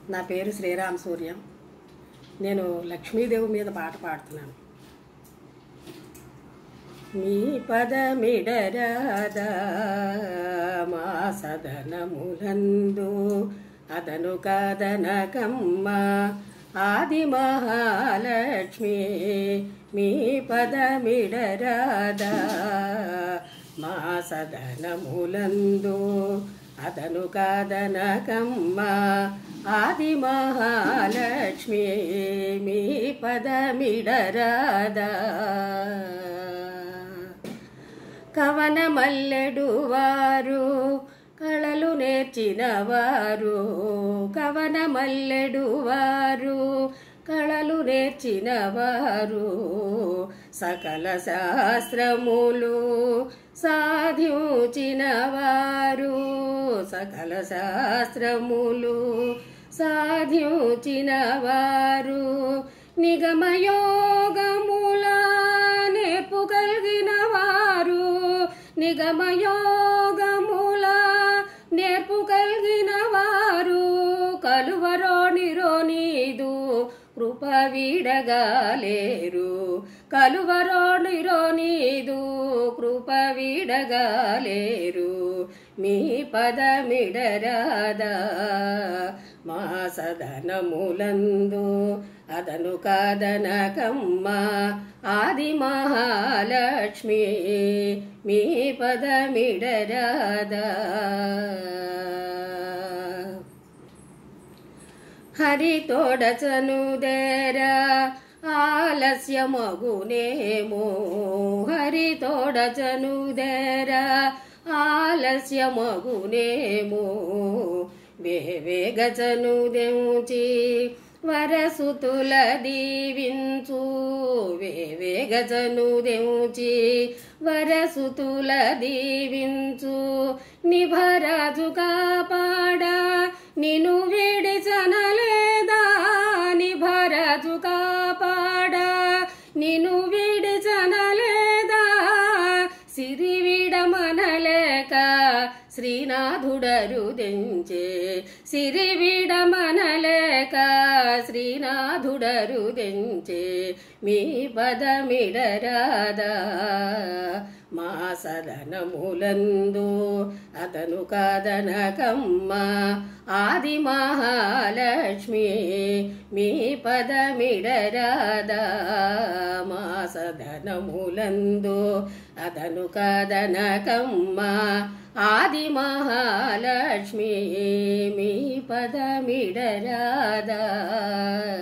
నా పేరు శ్రీరామ్ సూర్యం నేను లక్ష్మీదేవి మీద పాట పాడుతున్నాను మీ పదమిడరాదా మా సదనములందు అదను కాదనకమ్మ ఆది మహాలక్ష్మి మీ పదమిడరాదా మా సదనములందు అదను కాదనకమ్మ ఆది మహాలక్ష్మి మీ పదమిడరాదా కవన మల్లెడు వారు కళలు నేర్చిన వారు కవన మల్లెడు వారు కళలు నేర్చిన వారు సకల శాస్త్రములు సాధించిన వారు సకల శాస్త్రములు సాధించిన వారు నిగమయోగముల నేర్పు కలిగిన వారు నిగమయోగముల నేర్పు కలిగిన వారు కలువరో నిరోనీదు కృప వీడగాలేరు కలువరో నిరోనీదు కృప వీడగాలేరు మీ పదమిడరాదా మా సదనములందు అదను కాదనకమ్మ ఆది మహాలక్ష్మి మీ పదమిడరాదా హరితోడచనుదేరా ఆలస్యమగునేమో హరితోడచనుదేరా ఆలస్యమగునేమో వేవేగచను దెంచి వరసుతుల దీవించు వేవేగచను దెంచి వరసుతుల దీవించు నిభరాజు కాపాడా నిను విడిచనలేదా నిభరాజు కాపాడా నిను విడిచనలేదా సిరి విడమనలేక శ్రీనాథుడరు దెంచే సిరి విడమనలేక శ్రీనాథుడరు దెంచే మీ పదమిడరాదా మా సదనములందు అతను కాదనకమ్మ ఆది మహాలక్ష్మి మీ పదమిడరాదా మా సదనములందు అతను కాదనకమ్మ ఆది మహాలక్ష్మి మీ పదమిడరాదా